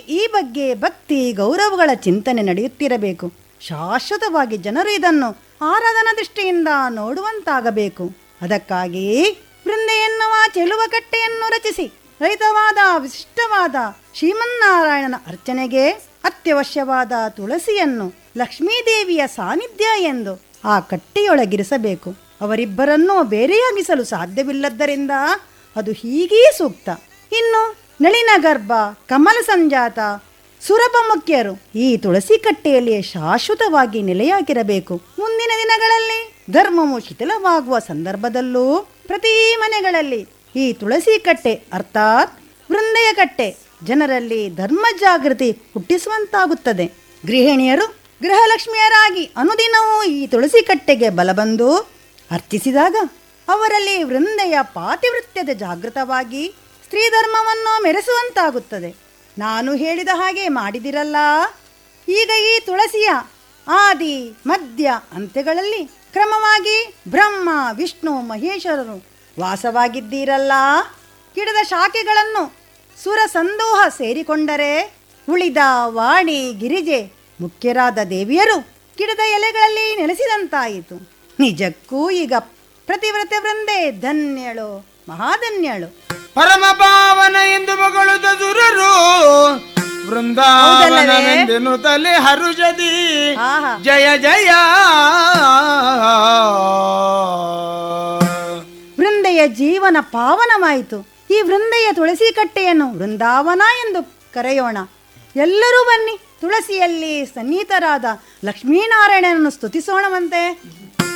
ಈ ಬಗ್ಗೆ ಭಕ್ತಿ ಗೌರವಗಳ ಚಿಂತನೆ ನಡೆಯುತ್ತಿರಬೇಕು ಶಾಶ್ವತವಾಗಿ ಜನರು ಇದನ್ನು ಆರಾಧನಾ ದೃಷ್ಟಿಯಿಂದ ನೋಡುವಂತಾಗಬೇಕು ಅದಕ್ಕಾಗಿ ಬೃಂದೆ ಎನ್ನುವ ಚೆಲುವ ಕಟ್ಟೆಯನ್ನು ರಚಿಸಿ ರೈತವಾದ ವಿಶಿಷ್ಟವಾದ ಶ್ರೀಮನ್ನಾರಾಯಣನ ಅರ್ಚನೆಗೆ ಅತ್ಯವಶ್ಯವಾದ ತುಳಸಿಯನ್ನು ಲಕ್ಷ್ಮೀದೇವಿಯ ಸಾನ್ನಿಧ್ಯ ಎಂದು ಆ ಕಟ್ಟೆಯೊಳಗಿರಿಸಬೇಕು ಅವರಿಬ್ಬರನ್ನೂ ಬೇರೆಯಾಗಿಸಲು ಸಾಧ್ಯವಿಲ್ಲದ್ದರಿಂದ ಅದು ಹೀಗೇ ಸೂಕ್ತ ಇನ್ನು ನಳಿನ ಗರ್ಭ ಕಮಲ ಸಂಜಾತ ಸುರಭ ಮುಖ್ಯರು ಈ ತುಳಸಿ ಕಟ್ಟೆಯಲ್ಲಿ ಶಾಶ್ವತವಾಗಿ ನೆಲೆಯಾಗಿರಬೇಕು ಮುಂದಿನ ದಿನಗಳಲ್ಲಿ ಧರ್ಮವು ಶಿಥಿಲವಾಗುವ ಸಂದರ್ಭದಲ್ಲೂ ಪ್ರತಿ ಮನೆಗಳಲ್ಲಿ ಈ ತುಳಸಿ ಕಟ್ಟೆ ಅರ್ಥಾತ್ ವೃಂದೆಯ ಕಟ್ಟೆ ಜನರಲ್ಲಿ ಧರ್ಮ ಜಾಗೃತಿ ಹುಟ್ಟಿಸುವಂತಾಗುತ್ತದೆ ಗೃಹಿಣಿಯರು ಗೃಹಲಕ್ಷ್ಮಿಯರಾಗಿ ಅನುದಿನವೂ ಈ ತುಳಸಿ ಕಟ್ಟೆಗೆ ಬಲಬಂದು ಅರ್ಚಿಸಿದಾಗ ಅವರಲ್ಲಿ ವೃಂದೆಯ ಪಾತಿವೃತ್ಯದ ಜಾಗೃತವಾಗಿ ಸ್ತ್ರೀ ಧರ್ಮವನ್ನು ಮೆರೆಸುವಂತಾಗುತ್ತದೆ ನಾನು ಹೇಳಿದ ಹಾಗೆ ಮಾಡಿದಿರಲ್ಲ ಈಗ ಈ ತುಳಸಿಯ ಆದಿ ಮಧ್ಯ ಅಂತ್ಯಗಳಲ್ಲಿ ಕ್ರಮವಾಗಿ ಬ್ರಹ್ಮ ವಿಷ್ಣು ಮಹೇಶ್ವರರು ವಾಸವಾಗಿದ್ದೀರಲ್ಲ ಗಿಡದ ಶಾಖೆಗಳನ್ನು ಸುರ ಸಂದೋಹ ಸೇರಿಕೊಂಡರೆ ಉಳಿದ ವಾಣಿ ಗಿರಿಜೆ ಮುಖ್ಯರಾದ ದೇವಿಯರು ಗಿಡದ ಎಲೆಗಳಲ್ಲಿ ನೆಲೆಸಿದಂತಾಯಿತು ನಿಜಕ್ಕೂ ಈಗ ಪ್ರತಿವ್ರತ ವೃಂದೆ ಧನ್ಯಳು ಮಹಾಧನ್ಯಳು ಪರಮ ಪಾವನ ಎಂದು ಮಗಳುದ ಸುರರು ವೃಂದಾವನವೆಂದೆನು ತಲೆ ಹರುಷದಿ ಆಹಾ. ಜಯ ಜಯ ವೃಂದೆಯ ಜೀವನ ಪಾವನವಾಯಿತು ಈ ವೃಂದೆಯ ತುಳಸಿ ಕಟ್ಟೆಯನ್ನು ವೃಂದಾವನ ಎಂದು ಕರೆಯೋಣ ಎಲ್ಲರೂ ಬನ್ನಿ ತುಳಸಿಯಲ್ಲಿ ಸನ್ನಿಹಿತರಾದ ಲಕ್ಷ್ಮೀನಾರಾಯಣನನ್ನು ಸ್ತುತಿಸೋಣವಂತೆ